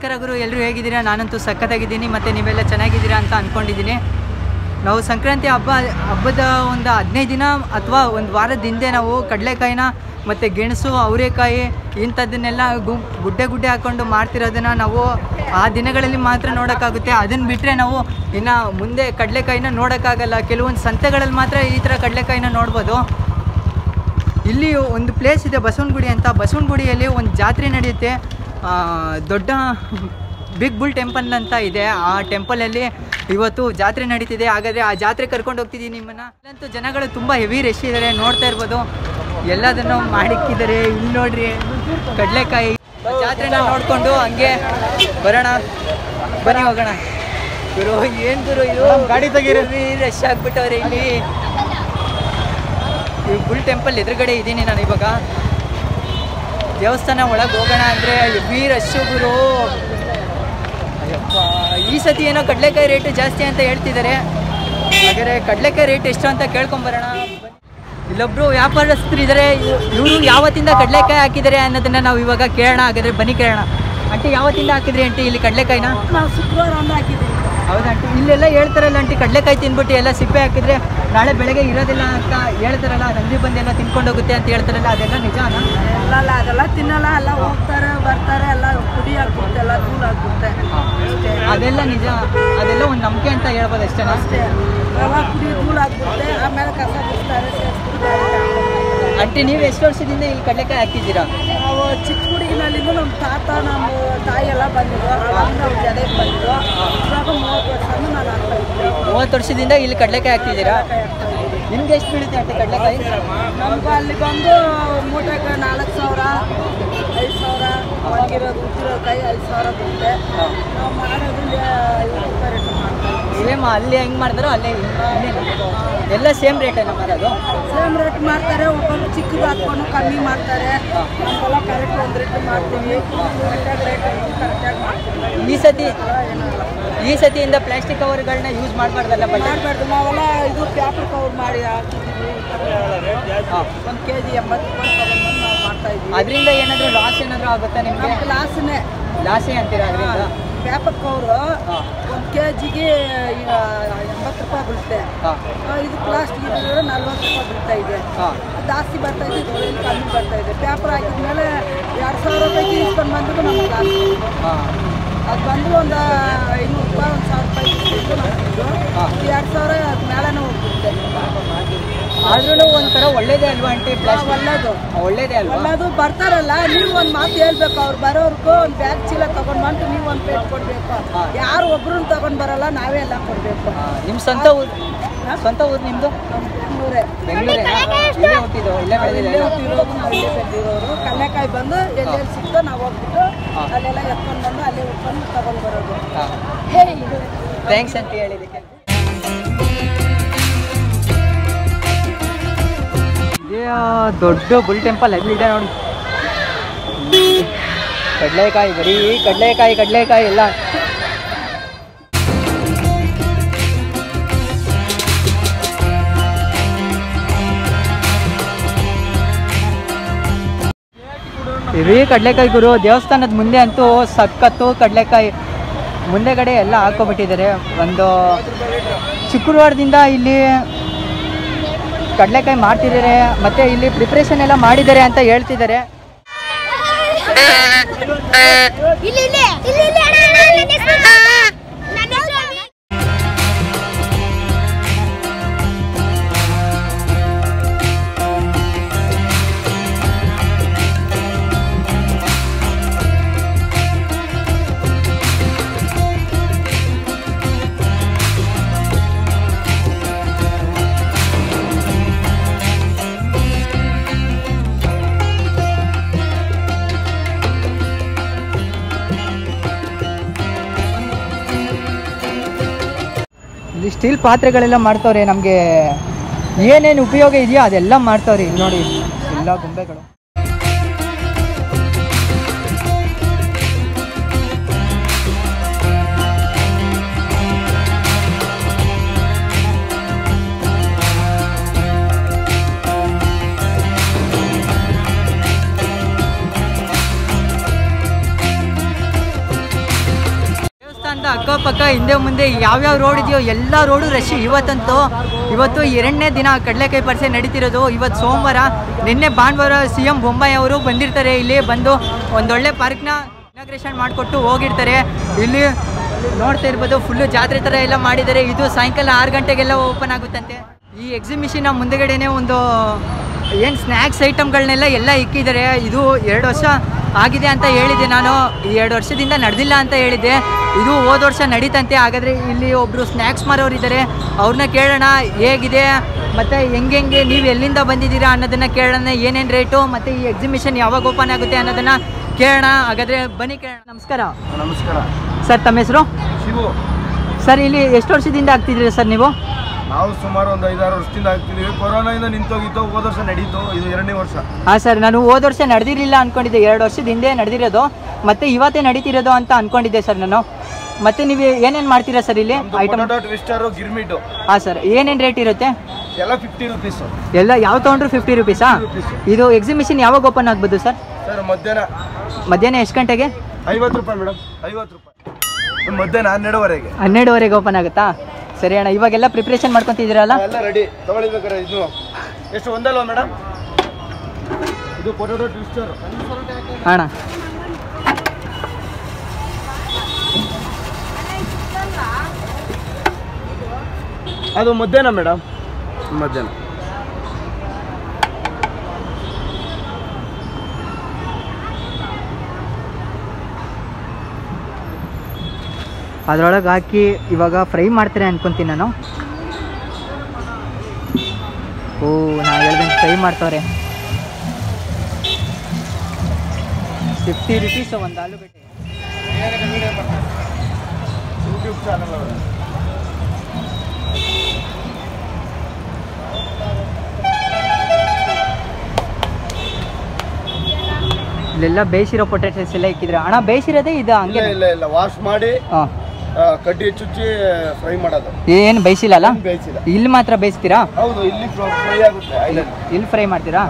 ನಮಸ್ಕಾರ ಗುರು ಎಲ್ಲರೂ ಹೇಗಿದ್ದೀರಾ ನಾನಂತೂ ಸಖತ್ತಾಗಿದ್ದೀನಿ ಮತ್ತು ನೀವೆಲ್ಲ ಚೆನ್ನಾಗಿದ್ದೀರಾ ಅಂತ ಅಂದ್ಕೊಂಡಿದ್ದೀನಿ ನಾವು ಸಂಕ್ರಾಂತಿ ಹಬ್ಬ ಹಬ್ಬದ ಒಂದು ಹದಿನೈದು ದಿನ ಅಥವಾ ಒಂದು ವಾರದ ಹಿಂದೆ ನಾವು ಕಡಲೆಕಾಯಿನ ಮತ್ತು ಗೆಣಸು ಅವರೆಕಾಯಿ ಇಂಥದ್ದನ್ನೆಲ್ಲ ಗು ಗುಡ್ಡೆ ಗುಡ್ಡೆ ಹಾಕ್ಕೊಂಡು ಮಾಡ್ತಿರೋದನ್ನು ನಾವು ಆ ದಿನಗಳಲ್ಲಿ ಮಾತ್ರ ನೋಡೋಕ್ಕಾಗುತ್ತೆ ಅದನ್ನು ಬಿಟ್ಟರೆ ನಾವು ಇನ್ನು ಮುಂದೆ ಕಡಲೆಕಾಯಿನ ನೋಡೋಕ್ಕಾಗಲ್ಲ ಕೆಲವೊಂದು ಸಂತೆಗಳಲ್ಲಿ ಮಾತ್ರ ಈ ಥರ ಕಡಲೆಕಾಯಿನ ನೋಡ್ಬೋದು ಇಲ್ಲಿ ಒಂದು ಪ್ಲೇಸ್ ಇದೆ ಬಸವನಗುಡಿ ಅಂತ ಬಸವನಗುಡಿಯಲ್ಲಿ ಒಂದು ಜಾತ್ರೆ ನಡೆಯುತ್ತೆ ಆ, ದೊಡ್ಡ ಬಿಗ್ ಬುಲ್ ಟೆಂಪಲ್ ಅಂತ ಇದೆ ಆ ಟೆಂಪಲಲ್ಲಿ ಇವತ್ತು ಜಾತ್ರೆ ನಡೀತಿದೆ ಹಾಗಾದರೆ ಆ ಜಾತ್ರೆ ಕರ್ಕೊಂಡು ಹೋಗ್ತಿದ್ದೀನಿ ನಿಮ್ಮನ್ನು ಇಲ್ಲಂತೂ ಜನಗಳು ತುಂಬ ಹೆವಿ ರಶ್ ಇದ್ದಾರೆ ನೋಡ್ತಾ ಇರ್ಬೋದು ಎಲ್ಲದನ್ನು ಮಾಡಿಕ್ಕಿದ್ದಾರೆ ಇಲ್ಲಿ ನೋಡ್ರಿ ಕಡಲೆಕಾಯಿ ಜಾತ್ರೆನ ನೋಡಿಕೊಂಡು ಹಂಗೆ ಬರೋಣ ಬನ್ನಿ ಹೋಗೋಣ ಗುರು ಏನು ಗುರು ಇದು ಗಾಡಿ ತೆಗೀರಿ ರಶ್ ಆಗ್ಬಿಟ್ಟವ್ರೆ ಇಲ್ಲಿ ಈ ಬುಲ್ ಟೆಂಪಲ್ ಎದುರುಗಡೆ ಇದ್ದೀನಿ ನಾನು ಇವಾಗ ದೇವಸ್ಥಾನ ಒಳಗೆ ಹೋಗೋಣ ಅಂದರೆ ಹೆವಿ ರಶ್ಶು ಗುರು ಅಯ್ಯಪ್ಪ ಈ ಸತಿ ಏನೋ ಕಡಲೆಕಾಯಿ ರೇಟು ಜಾಸ್ತಿ ಅಂತ ಹೇಳ್ತಿದ್ದಾರೆ ಹಾಗಾದರೆ ಕಡಲೆಕಾಯಿ ರೇಟ್ ಎಷ್ಟು ಅಂತ ಕೇಳ್ಕೊಂಬರೋಣ ಇಲ್ಲೊಬ್ರು ವ್ಯಾಪಾರಸ್ಥರು ಇದ್ದಾರೆ ಇವರು ಯಾವತ್ತಿಂದ ಕಡಲೆಕಾಯಿ ಹಾಕಿದ್ದಾರೆ ಅನ್ನೋದನ್ನ ನಾವು ಇವಾಗ ಕೇಳೋಣ ಹಾಗಾದ್ರೆ ಬನ್ನಿ ಕೇಳೋಣ ಆಂಟಿ ಯಾವತ್ತಿಂದ ಹಾಕಿದ್ರಿ ಆಂಟಿ ಇಲ್ಲಿ ಕಡಲೆಕಾಯಿನ ನಾವು ಶುಕ್ರವಾರ ಒಂದು ಹಾಕಿದ್ದೀವಿ ಹೌದಾ ಆಂಟಿ ಇಲ್ಲೆಲ್ಲ ಹೇಳ್ತಾರಲ್ಲ ಆಂಟಿ ಕಡಲೆಕಾಯಿ ತಿನ್ಬಿಟ್ಟು ಎಲ್ಲ ಸಿಪ್ಪೆ ಹಾಕಿದ್ರೆ ನಾಳೆ ಬೆಳಗ್ಗೆ ಇರೋದಿಲ್ಲ ಅಂತ ಹೇಳ್ತಾರಲ್ಲ ನಂದಿ ಬಂದೆಲ್ಲ ತಿನ್ಕೊಂಡು ಹೋಗುತ್ತೆ ಅಂತ ಹೇಳ್ತಾರಲ್ಲ ಅದೆಲ್ಲ ನಿಜಾನಾ ಎಲ್ಲ ಅಲ್ಲ ಅದೆಲ್ಲ ತಿನ್ನಲ್ಲ ಎಲ್ಲ ಹೋಗ್ತಾರೆ ಬರ್ತಾರೆ ಎಲ್ಲ ಕುಡಿ ಹಾಕ್ಬಿಡುತ್ತೆ ಎಲ್ಲ ಧೂಳು ಹಾಕ್ಬಿಡುತ್ತೆ ಅಷ್ಟೇ ಅದೆಲ್ಲ ನಿಜ ಅದೆಲ್ಲ ಒಂದು ನಂಬಿಕೆ ಅಂತ ಹೇಳ್ಬೋದು ಅಷ್ಟೇ ಅಷ್ಟೇ ಎಲ್ಲ ಕುಡಿ ಧೂಳು ಹಾಕ್ಬಿಡುತ್ತೆ ಆಮೇಲೆ ಕಸ ಬಿಡ್ತಾರೆ ಸೇರಿಸ್ಬಿಡ್ತಾರೆ ಆಂಟಿ ನೀವು ಎಷ್ಟು ವರ್ಷದಿಂದ ಇಲ್ಲಿ ಕಡಲೆಕಾಯಿ ಹಾಕಿದ್ದೀರಾ ನಾವು ಚಿಕ್ಕ ಹುಡುಗಿನಲ್ಲಿಂದ ನಮ್ಮ ತಾತ ನಮ್ಮ ತಾಯಿ ಎಲ್ಲ ಬಂದಿದ್ರು ಅವಾಗ ನಾವು ಜಡೆಗೆ ಬಂದಿದ್ರು ಇವಾಗ ಮೂವತ್ತು ವರ್ಷದಿಂದ ನಾನು ಹಾಕ್ತಾ ಇದ್ದೆ ಮೂವತ್ತು ವರ್ಷದಿಂದ ಇಲ್ಲಿ ಕಡಲೆಕಾಯಿ ಹಾಕ್ತಿದ್ದೀರಾ ನಿಮ್ಗೆ ಎಷ್ಟು ಬೀಳುತ್ತೆ ಆಂಟಿ ಕಡಲೆಕಾಯಿ ನಮ್ಗೆ ಅಲ್ಲಿ ಬಂದು ಮೂಟೆಗೆ ನಾಲ್ಕು ಸಾವಿರ ಐದು ಸಾವಿರ ಒಣಗಿರೋದು ಉದ್ದಿರೋ ಕಾಯಿ ಐದು ಸಾವಿರ ಬರುತ್ತೆ ನಾವು ಮಾಡೋದು ಐವತ್ತು ರೂಪಾಯಿ ರೇಟ್ ಮಾಡ್ತೀವಿ ಸೇಮ್ ಅಲ್ಲಿ ಹೆಂಗೆ ಮಾಡ್ತಾರೋ ಅಲ್ಲೇ ಇಲ್ಲೇನಾ? ಎಲ್ಲ ಸೇಮ್ ರೇಟೇನ ಮಾರೋದು ಸೇಮ್ ರೇಟ್ ಮಾಡ್ತಾರೆ ಒಬ್ಬರು ಚಿಕ್ಕದು ಹಾಕ್ಕೊಂಡು ಕಮ್ಮಿ ಮಾಡ್ತಾರೆ ನಮ್ಗೆಲ್ಲ ಕರೆಕ್ಟ್ ಒಂದು ರೇಟ್ ಮಾಡ್ತೀವಿ ಕರೆಕ್ಟಾಗಿ ರೇಟ್ ಕರೆಕ್ಟಾಗಿ ಮಾಡ್ತೀವಿ ಈ ಸತಿ ಏನಲ್ಲ ಈ ಸತಿಯಿಂದ ಪ್ಲಾಸ್ಟಿಕ್ ಕವರ್ಗಳನ್ನ ಯೂಸ್ ಮಾಡಬಾರ್ದಲ್ಲ ಬಟ್ ಮಾಡಬಾರ್ದು ನಾವೆಲ್ಲ ಇದು ಪೇಪರ್ ಕವರ್ ಮಾಡಿ ಹಾಕಿದ್ದೀವಿ ಹಾಂ ಒಂದು ಕೆ ಜಿ ಎಂಬತ್ತು ರೂಪಾಯಿ ತಗೊಂಡು ನಾವು ಮಾಡ್ತಾ ಇದ್ದೀವಿ ಅದರಿಂದ ಏನಾದರೂ ಲಾಸ್ ಏನಾದರೂ ಆಗುತ್ತಾ ನಿಮಗೆ ನಮ್ಮ ಕ್ಲಾಸ್ನೇ ಲಾಸೇ ಅಂತೀರಾ ಅದರಿಂದ ಪೇಪರ್ ಕವರು ಹಾಂ ಒಂದು ಕೆ ಜಿಗೆ ಎಂಬತ್ತು ರೂಪಾಯಿ ಬೀಳುತ್ತೆ ಹಾಂ ಆ, ಇದು ಪ್ಲಾಸ್ಟಿಕ್ ಇದ್ರೆ ನಲ್ವತ್ತು ರೂಪಾಯಿ ಬೀಳ್ತಾ ಇದೆ ಹಾಂ ಜಾಸ್ತಿ ಬರ್ತಾ ಇದೆ ಇದು ಕಮ್ಮಿ ಬರ್ತಾ ಇದೆ ಪೇಪರ್ ಹಾಕಿದ್ಮೇಲೆ ಎರಡು ಸಾವಿರ ರೂಪಾಯಿಗೆ ಇಸ್ಕೊಂಡು ಬಂದಿದ್ದು ನಮ್ಮ ಕ್ಲಾಸ್ ಹಾಂ ಅದು ಬಂದು ಒಂದು ಐನೂರು ರೂಪಾಯಿ ಒಂದು ಸಾವಿರ ರೂಪಾಯಿ ಇಸ್ಕೊಂಡು ನಮ್ಗಿದ್ದು ಹಾಂ. ಎರಡು ಸಾವಿರ ಅದು ಮೇಲೆನೇ ಹೋಗ್ಬಿಡುತ್ತೆ ಆದ್ರೂ ಒಂಥರ ಒಳ್ಳೇದೇ ಅಲ್ವಾ ಆಂಟಿ ಪ್ಲಾಸ್ಟಿಕ್ ಒಳ್ಳೇದು ಒಳ್ಳೇದೇ ಅಲ್ವಾ ಒಳ್ಳೇದು ಬರ್ತಾರಲ್ಲ ನೀವು ಒಂದು ಮಾತು ಹೇಳ್ಬೇಕು ಅವ್ರು ಬರೋರ್ಗೂ ಒಂದು ಬ್ಯಾಗ್ ಚೀಲ ತಗೊಂಡು ಬಂದು ನೀವು ಒಂದು ಪ್ಲೇಟ್ ಕೊಡಬೇಕು ಹಾಂ. ಯಾರು ಒಬ್ರನ್ನ ತಗೊಂಡು ಬರಲ್ಲ ನಾವೇ ಎಲ್ಲ ಕೊಡಬೇಕು ನಿಮ್ಮ ಸ್ವಂತ ಊರು ಸ್ವಂತ ಊರು ನಿಮ್ಮದು ನೂರೇ ಬೆಂಗಳೂರೇನಾ ಇಲ್ಲೇ ಹುಟ್ಟಿದ್ದು ಇಲ್ಲೇ ಇಲ್ಲೇ ಬೆಳೆದಿದೆ ಹುಟ್ಟಿರೋದು ನಾವು ಇಲ್ಲೇ ಬೆಳೆದಿರೋರು ಕಡಲೆಕಾಯಿ ಬಂದು ಎಲ್ಲೆಲ್ಲಿ ಸಿಕ್ತೋ ನಾವು ಹೋಗ್ಬಿಟ್ಟು ಹಾಂ. ಅಲ್ಲೆಲ್ಲ ಎತ್ಕೊಂಡು ಬಂದು ಅಲ್ಲೇ ಉಟ್ಕೊಂಡು ತಗೊಂಡು ಬರೋದು ಹಾಂ ಹೇ ಥ್ಯಾಂಕ್ಸ್ ಅಂತ ಹೇಳಿದ್ದಕ್ಕೆ ಇದೇ ಆ, ದೊಡ್ಡ ಬುಲ್ ಟೆಂಪಲ್ ಅಲ್ಲಿದೆ ನೋಡಿ ಕಡಲೆಕಾಯಿ ಬರೀ ಕಡಲೆಕಾಯಿ ಕಡಲೆಕಾಯಿ ಎಲ್ಲ ಇದೇ ಕಡಲೆಕಾಯಿ ಗುರು ದೇವಸ್ಥಾನದ ಮುಂದೆ ಅಂತೂ ಸಖತ್ತು ಕಡಲೆಕಾಯಿ ಮುಂದೆಗಡೆ ಎಲ್ಲ ಹಾಕೋಬಿಟ್ಟಿದ್ದಾರೆ ಒಂದು ಶುಕ್ರವಾರದಿಂದ ಇಲ್ಲಿ ಕಡಲೆಕಾಯಿ ಮಾಡ್ತಿದ್ದಾರೆ ಮತ್ತೆ ಇಲ್ಲಿ ಪ್ರಿಪ್ರೇಷನ್ ಎಲ್ಲ ಮಾಡಿದ್ದಾರೆ ಅಂತ ಹೇಳ್ತಿದ್ದಾರೆ ಇಲ್ಲಿ ಇಲ್ಲಿ ಇಲ್ಲಿ ಇಲ್ಲಿ ಅಣ್ಣ ಅಣ್ಣ ನನ್ನ ಹೆಸರು ನನ್ನ ಹೆಸರು ಇಲ್ಲಿ ಸ್ಟೀಲ್ ಪಾತ್ರೆಗಳೆಲ್ಲ ಮಾಡ್ತವ್ರೆ ನಮಗೆ ಏನೇನು ಉಪಯೋಗ ಇದೆಯೋ ಅದೆಲ್ಲ ಮಾಡ್ತವ್ರೆ ಇಲ್ಲಿ ನೋಡಿ ಎಲ್ಲ ಗೊಂಬೆಗಳು ಅಕ್ಕಪಕ್ಕ ಹಿಂದೆ ಮುಂದೆ ಯಾವ್ಯಾವ ರೋಡ್ ಇದೆಯೋ ಎಲ್ಲ ರೋಡು ರಶ್ ಇವತ್ತಂತೂ ಇವತ್ತು ಎರಡನೇ ದಿನ ಕಡಲೆಕಾಯಿ ಪರಿಸೆ ನಡೀತಿರೋದು ಇವತ್ತು ಸೋಮವಾರ ನಿನ್ನೆ ಭಾನುವಾರ ಸಿ ಎಂ ಬೊಂಬಾಯಿ ಅವರು ಬಂದಿರ್ತಾರೆ ಇಲ್ಲಿ ಬಂದು ಒಂದೊಳ್ಳೆ ಪಾರ್ಕ್ನ ಇನಾಗ್ರೇಷನ್ ಮಾಡಿಕೊಟ್ಟು ಹೋಗಿರ್ತಾರೆ ಇಲ್ಲಿ ನೋಡ್ತಾ ಇರ್ಬೋದು ಫುಲ್ಲು ಜಾತ್ರೆ ಥರ ಎಲ್ಲ ಮಾಡಿದ್ದಾರೆ ಇದು ಸಾಯಂಕಾಲ ಆರು ಗಂಟೆಗೆಲ್ಲ ಓಪನ್ ಆಗುತ್ತಂತೆ ಈ ಎಕ್ಸಿಬಿಷನ್ನ ಮುಂದೆಗಡೆನೆ ಒಂದು ಏನು ಸ್ನ್ಯಾಕ್ಸ್ ಐಟಮ್ಗಳನ್ನೆಲ್ಲ ಎಲ್ಲ ಇಕ್ಕಿದ್ದಾರೆ ಇದು ಎರಡು ವರ್ಷ ಆಗಿದೆ ಅಂತ ಹೇಳಿದ್ದೆ ನಾನು ಈ ಎರಡು ವರ್ಷದಿಂದ ನಡೆದಿಲ್ಲ ಅಂತ ಹೇಳಿದ್ದೆ ಇದು ಹೋದ ವರ್ಷ ನಡೀತಂತೆ ಹಾಗಾದರೆ ಇಲ್ಲಿ ಒಬ್ಬರು ಸ್ನ್ಯಾಕ್ಸ್ ಮಾರೋರು ಇದ್ದಾರೆ ಅವ್ರನ್ನ ಕೇಳೋಣ ಹೇಗಿದೆ ಮತ್ತು ಹೆಂಗೆ ಹೆಂಗೆ ನೀವು ಎಲ್ಲಿಂದ ಬಂದಿದ್ದೀರಾ ಅನ್ನೋದನ್ನು ಕೇಳೋಣ ಏನೇನು ರೇಟು ಮತ್ತು ಈ ಎಕ್ಸಿಬಿಷನ್ ಯಾವಾಗ ಓಪನ್ ಆಗುತ್ತೆ ಅನ್ನೋದನ್ನು ಕೇಳೋಣ ಹಾಗಾದರೆ ಬನ್ನಿ ಕೇಳೋಣ ನಮಸ್ಕಾರ ನಮಸ್ಕಾರ ಸರ್ ತಮ್ಮ ಹೆಸರು ಶಿವು ಸರ್ ಇಲ್ಲಿ ಎಷ್ಟು ವರ್ಷದಿಂದ ಆಗ್ತಿದ್ದೀರಾ ಸರ್ ನೀವು ನಾವು ಸುಮಾರು ಒಂದು ಐದಾರು ವರ್ಷದಿಂದ ಆಗ್ತಿದ್ದೀವಿ ಕೊರೋನಾಯಿಂದ ನಿಂತೋಗಿತ್ತು ಹೋದ ವರ್ಷ ನಡೀತು ಇದು ಎರಡನೇ ವರ್ಷ ಹಾಂ ಸರ್ ನಾನು ಹೋದ ವರ್ಷ ನಡೆದಿರಲಿಲ್ಲ ಅಂದ್ಕೊಂಡಿದ್ದೆ ಎರಡು ವರ್ಷದ ಹಿಂದೆ ನಡೆದಿರೋದು ಮತ್ತೆ ಇವತ್ತೇ ನಡೀತಿರೋದು ಅಂತ ಅಂದ್ಕೊಂಡಿದ್ದೆ ಸರ್ ನಾನು ಮತ್ತೆ ನೀವು ಏನೇನು ಮಾಡ್ತೀರಾ ಸರ್ ಇಲ್ಲಿ ಐಟಮ್ ಪೊಟೊಟೊ ಟ್ವಿಸ್ಟರು ಗಿರ್ಮಿಟು ಹಾಂ ಸರ್ ಏನೇನು ರೇಟ್ ಇರುತ್ತೆ ಎಲ್ಲ ಫಿಫ್ಟಿ ರುಪೀಸು ಎಲ್ಲ ಯಾವ ತೊಗೊಂಡ್ರು ಫಿಫ್ಟಿ ರುಪೀಸಾ ಇದು ಎಕ್ಸಿಬಿಷನ್ ಯಾವಾಗ ಓಪನ್ ಆಗ್ಬೋದು ಸರ್ ಸರ್ ಮಧ್ಯಾಹ್ನ ಮಧ್ಯಾಹ್ನ ಎಷ್ಟು ಗಂಟೆಗೆ ಐವತ್ತು ರೂಪಾಯಿ ಮೇಡಮ್ ಐವತ್ತು ರೂಪಾಯಿ ಮಧ್ಯಾಹ್ನ ಹನ್ನೆರಡುವರೆಗೆ ಹನ್ನೆರಡುವರೆಗೆ ಓಪನ್ ಆಗುತ್ತಾ ಸರಿ ಅಣ್ಣ ಇವಾಗೆಲ್ಲ ಪ್ರಿಪ್ರೇಷನ್ ಮಾಡ್ಕೊತಿದ್ದೀರಲ್ಲ ಎಲ್ಲ ರೆಡಿ ತಗೊಳ್ಬೇಕಾರೆ ಇದು ಎಷ್ಟು ಒಂದಲ್ವಾ ಮೇಡಮ್ ಇದು ಪೊಟೊಟೊ ಟ್ವಿಸ್ಟರು ಅಣ್ಣ ಅದು ಮಧ್ಯಾಹ್ನ ಮೇಡಮ್ ಮಧ್ಯಾಹ್ನ ಅದರೊಳಗೆ ಹಾಕಿ ಇವಾಗ ಫ್ರೈ ಮಾಡ್ತಾರೆ ಅನ್ಕೊಂತೀನಿ ನಾನು ಓ ನಾ ಹೇಳ್ದಂಗೆ ಫ್ರೈ ಮಾಡ್ತವ್ರೆ ಫಿಫ್ಟಿ ರುಪೀಸ್ ಒಂದು ಆಲೂಗಡ್ಡೆ ಯೂಟ್ಯೂಬ್ ಚಾನಲ್ ಅವರು ಇಲ್ಲೆಲ್ಲ ಬೇಯಿಸಿರೋ ಪೊಟ್ಯಾಟೋಸ್ ಎಲ್ಲ ಇಕ್ಕಿದ್ರೆ ಅಣ್ಣ ಬೇಯಿಸಿರೋದೇ ಇದು ಇಲ್ಲ ಹಂಗೆ ಇಲ್ಲ ಇಲ್ಲ ವಾಶ್ ಮಾಡಿ ಹಾಂ ಆ, ಕಡ್ಡಿ ಚುಚ್ಚಿ ಫ್ರೈ ಮಾಡೋದು ಏನು ಬೇಯಿಸಿಲ್ಲಲ್ಲ ಬೇಯಿಸಿದ ಇಲ್ಲಿ ಮಾತ್ರ ಬೇಯಿಸ್ತೀರಾ ಹೌದು ಇಲ್ಲಿ ಫ್ರೈ ಆಗುತ್ತೆ ಐಲಂಡ್ ಇಲ್ಲಿ ಫ್ರೈ ಮಾಡ್ತೀರಾ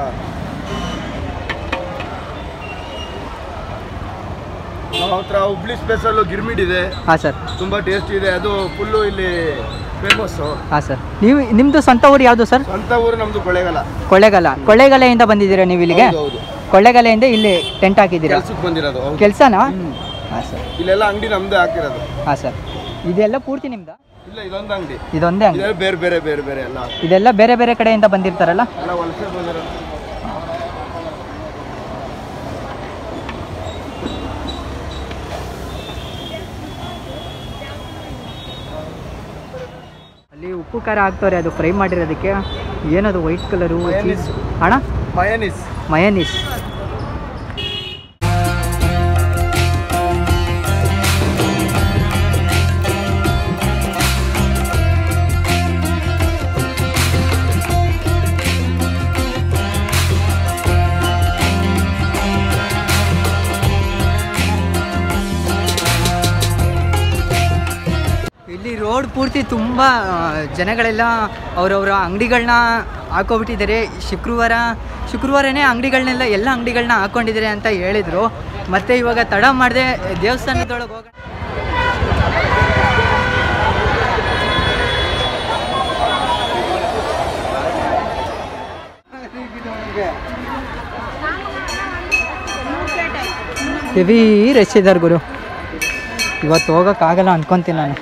ನಮ್ಮ ಹತ್ರ ಹುಬ್ಳಿ ಸ್ಪೆಷಲ್ ಗಿರ್ಮಿಟ್ ಇದೆ ಹಾಂ ಸರ್ ತುಂಬಾ ಟೇಸ್ಟ್ ಇದೆ ಅದು ಫುಲ್ಲು ಇಲ್ಲಿ ಫೇಮಸ್ಸು ಹಾಂ ಸರ್ ನೀವು ನಿಮ್ಮದು ಸ್ವಂತ ಊರು ಯಾವುದು ಸರ್ ಸ್ವಂತ ಊರು ನಮ್ದು ಕೊಳ್ಳೇಗಾಲ ಕೊಳ್ಳೇಗಾಲ ಕೊಳ್ಳೇಗಾಲೆಯಿಂದ ಬಂದಿದ್ದೀರಾ ನೀವು ಇಲ್ಲಿಗೆ ಹೌದು, ಹೌದು ಕೊಳ್ಳೇಗಾಲೆಯಿಂದ ಇಲ್ಲಿ ಟೆಂಟ್ ಹಾಕಿದ್ದೀರಾ ಕೆಲ್ಸಕ್ಕೆ ಬಂದಿರೋದು ಹೌದು. ಕೆಲಸನಾ ಹಾಂ ಸರ್ ಇಲ್ಲೆಲ್ಲ ಅಂಗಡಿ ನಮ್ದೇ ಹಾಕಿರೋದು ಹಾಂ ಸರ್ ಇದೆಲ್ಲ ಪೂರ್ತಿ ನಿಮ್ದು ಇಲ್ಲ ಇದೊಂದು ಅಂಗಡಿ ಇದೊಂದೇ ಅಂಗಡಿ ಇದೆಲ್ಲ ಬೇರೆ ಬೇರೆ ಬೇರೆ ಬೇರೆ ಎಲ್ಲ ಇದೆಲ್ಲ ಬೇರೆ ಬೇರೆ ಕಡೆಯಿಂದ ಬಂದಿರ್ತಾರಲ್ಲ ಎಲ್ಲ ವಲಸೆ ಬಂದಿರೋದು ಅಲ್ಲಿ ಉಪ್ಪು ಖಾರ ಹಾಕ್ತವ್ರೆ ಅದು ಫ್ರೈ ಮಾಡಿರೋದಕ್ಕೆ ಏನದು ವೈಟ್ ಕಲರು Mayonnaise. ಅಣ್ಣ ಮಯನೀಸ್ ಮಯನೀಸ್ ಇಲ್ಲಿ ರೋಡ್ ಪೂರ್ತಿ ತುಂಬ ಆ, ಜನಗಳೆಲ್ಲ ಅವರವರ ಅಂಗಡಿಗಳನ್ನ ಹಾಕೋಬಿಟ್ಟಿದ್ದಾರೆ ಶುಕ್ರವಾರ ಶುಕ್ರವಾರನೇ ಅಂಗಡಿಗಳನ್ನೆಲ್ಲ ಎಲ್ಲ ಅಂಗಡಿಗಳನ್ನ ಹಾಕೊಂಡಿದ್ದಾರೆ ಅಂತ ಹೇಳಿದರು ಮತ್ತೆ ಇವಾಗ ತಡ ಮಾಡದೆ ದೇವಸ್ಥಾನದೊಳಗೆ ಹೋಗೋಣ ಹೆವಿ ರಶ್ ಇದ್ದಾರೆ ಗುರು ಇವತ್ತು ಹೋಗೋಕ್ಕಾಗಲ್ಲ ಅನ್ಕೊಂತೀನಿ ನಾನು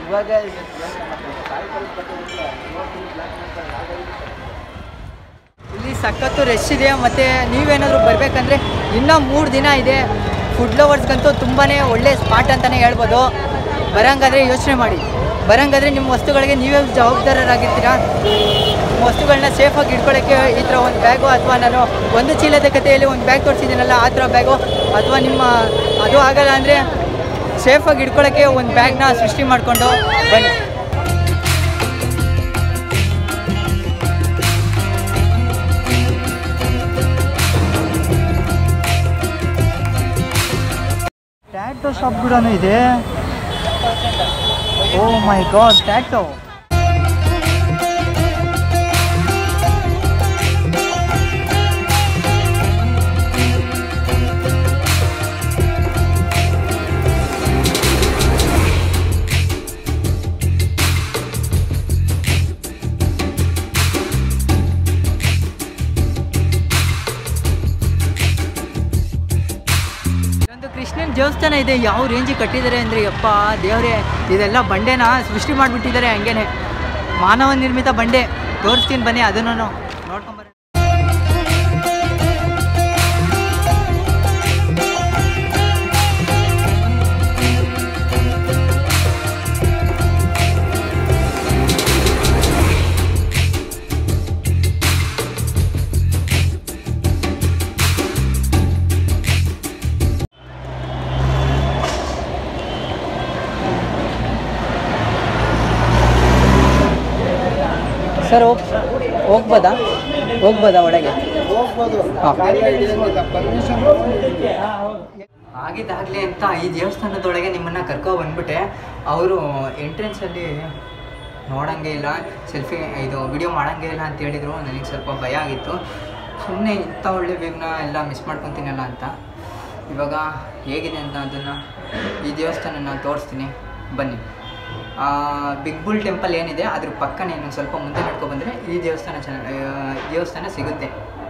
ಇಲ್ಲಿ ಸಖತ್ತು ರಶ್ ಇದೆ ಮತ್ತು ನೀವೇನಾದರೂ ಬರಬೇಕಂದ್ರೆ ಇನ್ನೂ ಮೂರು ದಿನ ಇದೆ ಫುಡ್ ಲವರ್ಸ್ಗಂತೂ ತುಂಬಾ ಒಳ್ಳೆ ಸ್ಪಾಟ್ ಅಂತಲೇ ಹೇಳ್ಬೋದು ಬರಂಗಾದ್ರೆ ಯೋಚನೆ ಮಾಡಿ ಬರಂಗಾದ್ರೆ ನಿಮ್ಮ ವಸ್ತುಗಳಿಗೆ ನೀವೇ ಜವಾಬ್ದಾರರಾಗಿರ್ತೀರಾ ನಿಮ್ಮ ವಸ್ತುಗಳನ್ನ ಸೇಫಾಗಿ ಇಟ್ಕೊಳ್ಳೋಕ್ಕೆ ಈ ಥರ ಒಂದು ಬ್ಯಾಗು ಅಥವಾ ನಾನು ಒಂದು ಚೀಲದ ಕಥೆಯಲ್ಲಿ ಒಂದು ಬ್ಯಾಗ್ ತೋರಿಸಿದ್ದೀನಲ್ಲ ಆ ಥರ ಬ್ಯಾಗು ಅಥವಾ ನಿಮ್ಮ ಅದು ಆಗಲ್ಲ ಅಂದರೆ ಸೇಫಾಗಿ ಇಟ್ಕೊಳ್ಳೋಕ್ಕೆ ಒಂದು ಬ್ಯಾಗ್ನ ಸೃಷ್ಟಿ ಮಾಡಿಕೊಂಡು ಬನ್ನಿ ಟ್ಯಾಟೋ ಶಾಪ್ ಕೂಡ ಇದೆ ಓ ಮೈ ಗಾಡ್ ಟ್ಯಾಟೋ ಏನು ದೇವಸ್ಥಾನ ಇದೆ ಯಾವ ರೇಂಜಿಗೆ ಕಟ್ಟಿದ್ದಾರೆ ಅಂದರೆ ಯಪ್ಪ ದೇವರೇ ಇದೆಲ್ಲ ಬಂಡೆನ ಸೃಷ್ಟಿ ಮಾಡಿಬಿಟ್ಟಿದ್ದಾರೆ ಹಂಗೇನೆ ಮಾನವ ನಿರ್ಮಿತ ಬಂಡೆ ತೋರಿಸ್ತೀನಿ ಬನ್ನಿ ಅದನ್ನು ನೋಡ್ಕೊಂಬರ ಸರ್ ಹೋಗ್ ಹೋಗ್ಬೋದಾ ಹೋಗ್ಬೋದಾ ಒಳಗೆ ಹೋಗ್ಬೋದು ಹಾಂ. ಪರ್ಮಿಷನ್ ಆಗಿದ್ದಾಗಲೇ ಅಂತ ಈ ದೇವಸ್ಥಾನದೊಳಗೆ ನಿಮ್ಮನ್ನು ಕರ್ಕೊ ಬಂದ್ಬಿಟ್ಟೆ ಅವರು ಎಂಟ್ರೆನ್ಸಲ್ಲಿ ನೋಡಂಗೆ ಇಲ್ಲ ಸೆಲ್ಫಿ ಇದು ವಿಡಿಯೋ ಮಾಡಂಗೆ ಇಲ್ಲ ಅಂತ ಹೇಳಿದರು ನನಗೆ ಸ್ವಲ್ಪ ಭಯ ಆಗಿತ್ತು ಸುಮ್ಮನೆ ಇಂಥ ಒಳ್ಳೆ ವ್ಯೂನ ಎಲ್ಲ ಮಿಸ್ ಮಾಡ್ಕೊತೀನಲ್ಲ ಅಂತ ಇವಾಗ ಹೇಗಿದೆ ಅಂತ ಅದನ್ನು ಈ ದೇವಸ್ಥಾನನ ತೋರಿಸ್ತೀನಿ ಬನ್ನಿ ಬಿಗ್ ಬುಲ್ ಟೆಂಪಲ್ ಏನಿದೆ ಅದ್ರ ಪಕ್ಕನೇ ಇನ್ನೊಂದು ಸ್ವಲ್ಪ ಮುಂದೆ ನಡ್ಕೊ ಬಂದರೆ ಈ ದೇವಸ್ಥಾನ ಚೆನ್ನಾಗಿ ದೇವಸ್ಥಾನ ಸಿಗುತ್ತೆ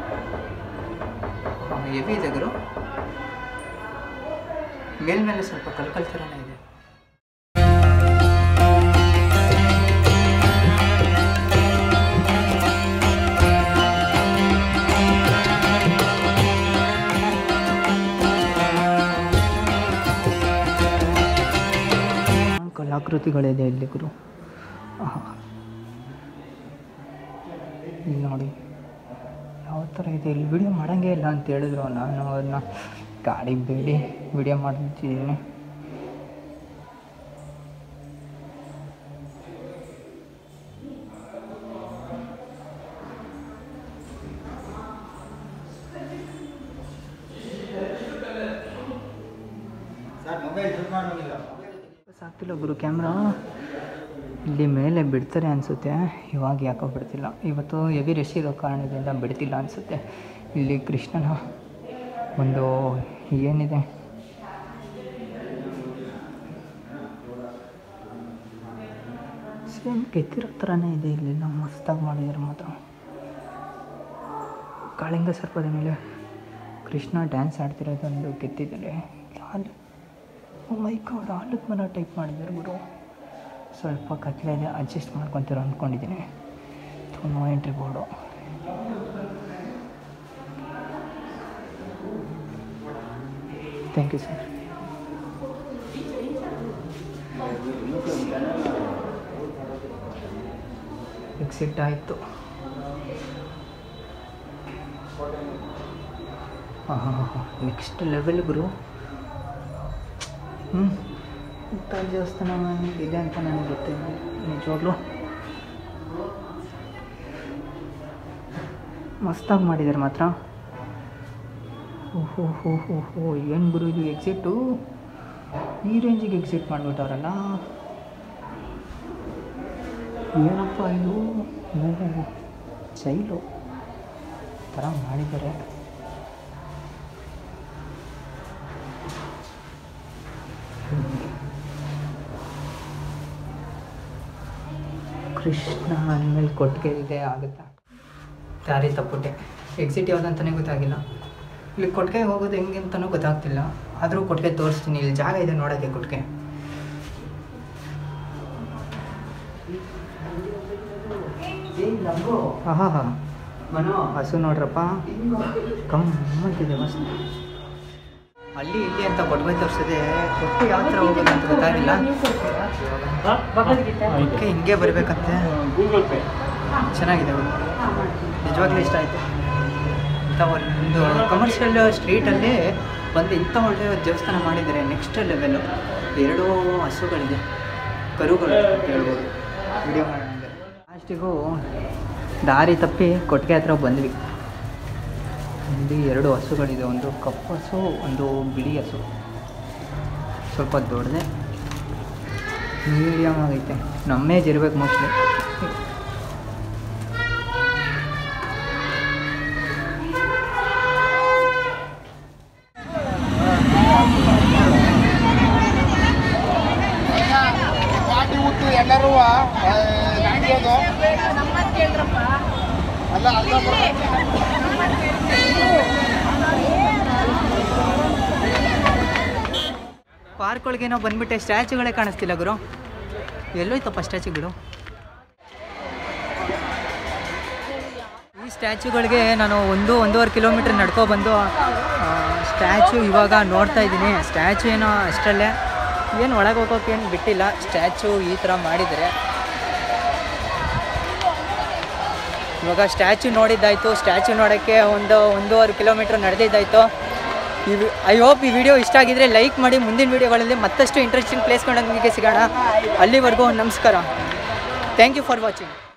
ಹೆವಿ ಇದೆ ಗುರು ಮೇಲ್ಮೇಲೆ ಸ್ವಲ್ಪ ಕಲ್ಕಲ್ ಥರನೇ ಇದೆ ಕಲಾಕೃತಿಗಳಿದೆ ಇಲ್ಲಿ ಗುರು ಆಹಾ. ಇಲ್ಲಿ ನೋಡಿ ಯಾವ ಥರ ಇದೆ ಇಲ್ಲಿ ವಿಡಿಯೋ ಮಾಡೋಂಗೇ ಇಲ್ಲ ಅಂತ ಹೇಳಿದ್ರು ನಾನು ಅದನ್ನ ಗಾಡಿ ಬೇಡಿ ವಿಡಿಯೋ ಮಾಡ್ತಿದ್ದೀನಿ ಸರ್ ಮೊಬೈಲ್ ಶೂಟ್ ಮಾಡೋದಿಲ್ಲ ಸಾಕ್ತಿಲ್ಲ ಗುರು ಕ್ಯಾಮ್ರಾ ಇಲ್ಲಿ ಮೇಲೆ ಬಿಡ್ತಾರೆ ಅನಿಸುತ್ತೆ ಇವಾಗ ಯಾಕೋ ಬಿಡ್ತಿಲ್ಲ ಇವತ್ತು ಹೆವಿ ರಶ್ ಇರೋ ಕಾರಣದಿಂದ ಬಿಡ್ತಿಲ್ಲ ಅನಿಸುತ್ತೆ ಇಲ್ಲಿ ಕೃಷ್ಣನ ಒಂದು ಏನಿದೆ ಸೇಮ್ ಕೆತ್ತಿರೋ ಥರನೇ ಇದೆ ಇಲ್ಲಿ ನಾವು ಮಸ್ತಾಗಿ ಮಾಡಿದ್ದಾರೆ ಮಾತ್ರ ಕಾಳಿಂಗ ಸರ್ಪದ ಮೇಲೆ ಕೃಷ್ಣ ಡ್ಯಾನ್ಸ್ ಆಡ್ತಿರೋದೊಂದು ಕೆತ್ತಿದ್ದಾರೆ ಹಾಲು ಮೈ ಗಾಡ್ ಆಲದ ಮರ ಟೈಪ್ ಮಾಡಿದ್ದಾರೆ ಗುರು ಸ್ವಲ್ಪ ಕತ್ಲೆ ಇದೆ ಅಡ್ಜಸ್ಟ್ ಮಾಡ್ಕೊತೀರೋ ಅಂದ್ಕೊಂಡಿದ್ದೀನಿ no entry board thank you sir exit ಆಯಿತು ಹಾಂ ಹಾಂ ಹಾಂ ನೆಕ್ಸ್ಟ್ ಲೆವೆಲ್ ಗುರು ಹ್ಞೂ ಇಂಥ ದೇವಸ್ಥಾನ ಇದೆ ಅಂತ ನನಗೆ ಗೊತ್ತಿಲ್ಲ ನಿಜವಾಗ್ಲೂ ಮಸ್ತಾಗಿ ಮಾಡಿದ್ದಾರೆ ಮಾತ್ರ ಓಹೋ ಹೋ ಹೋ ಹೋ ಏನು ಗುರು ಇದು ಎಕ್ಸಿಟು ಈ ರೇಂಜಿಗೆ ಎಕ್ಸಿಟ್ ಮಾಡಿಬಿಟ್ಟವ್ರಲ್ಲ ಏನಪ್ಪ ಇದು ಓಹೋ ಜೈಲು ಥರ ಮಾಡಿದ್ದಾರೆ ಕೃಷ್ಣ ಅಂದಮೇಲೆ ಕೊಟ್ಟಿಗೆ ಇದೆ ಆಗುತ್ತಾ ದಾರಿ ತಪ್ಪುಟ್ಟೆ ಎಕ್ಸಿಟ್ ಯಾವುದಂತಲೇ ಗೊತ್ತಾಗಿಲ್ಲ ಇಲ್ಲಿ ಕೊಟ್ಟಿಗೆ ಹೋಗೋದು ಹೆಂಗೆ ಅಂತಲೂ ಗೊತ್ತಾಗ್ತಿಲ್ಲ ಆದರೂ ಕೊಟ್ಟಿಗೆ ತೋರಿಸ್ತೀನಿ ಇಲ್ಲಿ ಜಾಗ ಇದೆ ನೋಡೋಕ್ಕೆ ಕೊಟ್ಟಿಗೆ ಹಾಂ ಹಾಂ ಮನೋ ಹಸು ನೋಡ್ರಪ್ಪ ಕಮ್ಮಂತಿದೆ ಮಸ್ತ್ ಅಲ್ಲಿ ಇಲ್ಲಿ ಅಂತ ಕೊಟ್ಟಿಗೆ ತೋರಿಸಿದೆ ಕೊಟ್ಟು ಯಾವ ಥರ ಹೋಗೋದು ಅಂತ ಗೊತ್ತಾಗಿಲ್ಲ ಅದಕ್ಕೆ ಹಿಂಗೆ ಬರಬೇಕಂತೆ ಚೆನ್ನಾಗಿದೆ ಅವ್ರು. ನಿಜವಾಗ್ಲೂ ಇಷ್ಟ ಆಯಿತು ಇಂಥ ಒಂದು ಕಮರ್ಷಿಯಲ್ ಸ್ಟ್ರೀಟಲ್ಲಿ ಬಂದು ಇಂಥ ಒಳ್ಳೆಯ ದೇವಸ್ಥಾನ ಮಾಡಿದ್ದಾರೆ ನೆಕ್ಸ್ಟ್ ಲೆವೆಲ್ಲು ಎರಡೂ ಹಸುಗಳಿದೆ ಕರುಗಳು ಅಂತ ಹೇಳ್ಬೋದು ವಿಡಿಯೋ ಮಾಡೋಣ ಲಾಸ್ಟಿಗೂ ದಾರಿ ತಪ್ಪಿ ಕೊಟ್ಟಿಗೆ ಹತ್ರ ಬಂದ್ವಿ ಇಲ್ಲಿ ಎರಡು ಹಸುಗಳಿದೆ ಒಂದು ಕಪ್ಪು ಹಸು ಒಂದು ಬಿಳಿ ಹಸು ಸ್ವಲ್ಪ ದೊಡ್ಡದೆ ಮೀಡಿಯಮ್ ಆಗೈತೆ ನಮ್ಮ ಏಜ್ ಇರ್ಬೇಕು ಮೋಸ್ಟ್ಲಿ ಗಾಡಿ ಉತ್ತು ಎಲ್ಲರೂ ಅಲ್ಲ ಅಲ್ಲ ಪಾರ್ಕ್ ಒಳಗೇನೋ ಬಂದ್ಬಿಟ್ಟೆ ಸ್ಟ್ಯಾಚುಗಳೇ ಕಾಣಿಸ್ತಿಲ್ಲ ಗುರು ಎಲ್ಲೋಯ್ತಪ್ಪ ಸ್ಟ್ಯಾಚುಗಳು ಈ ಸ್ಟ್ಯಾಚುಗಳಿಗೆ ನಾನು ಒಂದು ಒಂದೂವರೆ ಕಿಲೋಮೀಟ್ರ್ ನಡ್ಕೊ ಬಂದು ಸ್ಟ್ಯಾಚು ಇವಾಗ ನೋಡ್ತಾ ಇದ್ದೀನಿ ಸ್ಟ್ಯಾಚು ಏನೋ ಅಷ್ಟರಲ್ಲೇ ಏನು ಒಳಗೆ ಹೋಗೋಕೆ ಏನು ಬಿಟ್ಟಿಲ್ಲ ಸ್ಟ್ಯಾಚು ಈ ಥರ ಮಾಡಿದರೆ ಇವಾಗ ಸ್ಟ್ಯಾಚು ನೋಡಿದ್ದಾಯಿತು ಸ್ಟ್ಯಾಚು ನೋಡೋಕ್ಕೆ ಒಂದು ಒಂದೂವರೆ ಕಿಲೋಮೀಟ್ರ್ ನಡೆದಿದ್ದಾಯಿತು ಈ ಐ ಹೋಪ್ ಈ ವಿಡಿಯೋ ಇಷ್ಟ ಆಗಿದ್ರೆ ಲೈಕ್ ಮಾಡಿ ಮುಂದಿನ ವಿಡಿಯೋಗಳಲ್ಲಿ ಮತ್ತಷ್ಟು ಇಂಟ್ರೆಸ್ಟಿಂಗ್ ಪ್ಲೇಸ್ಗಳೊಂದಿಗೆ ಸಿಗೋಣ ಅಲ್ಲಿವರೆಗೂ ನಮಸ್ಕಾರ ಥ್ಯಾಂಕ್ ಯು ಫಾರ್ ವಾಚಿಂಗ್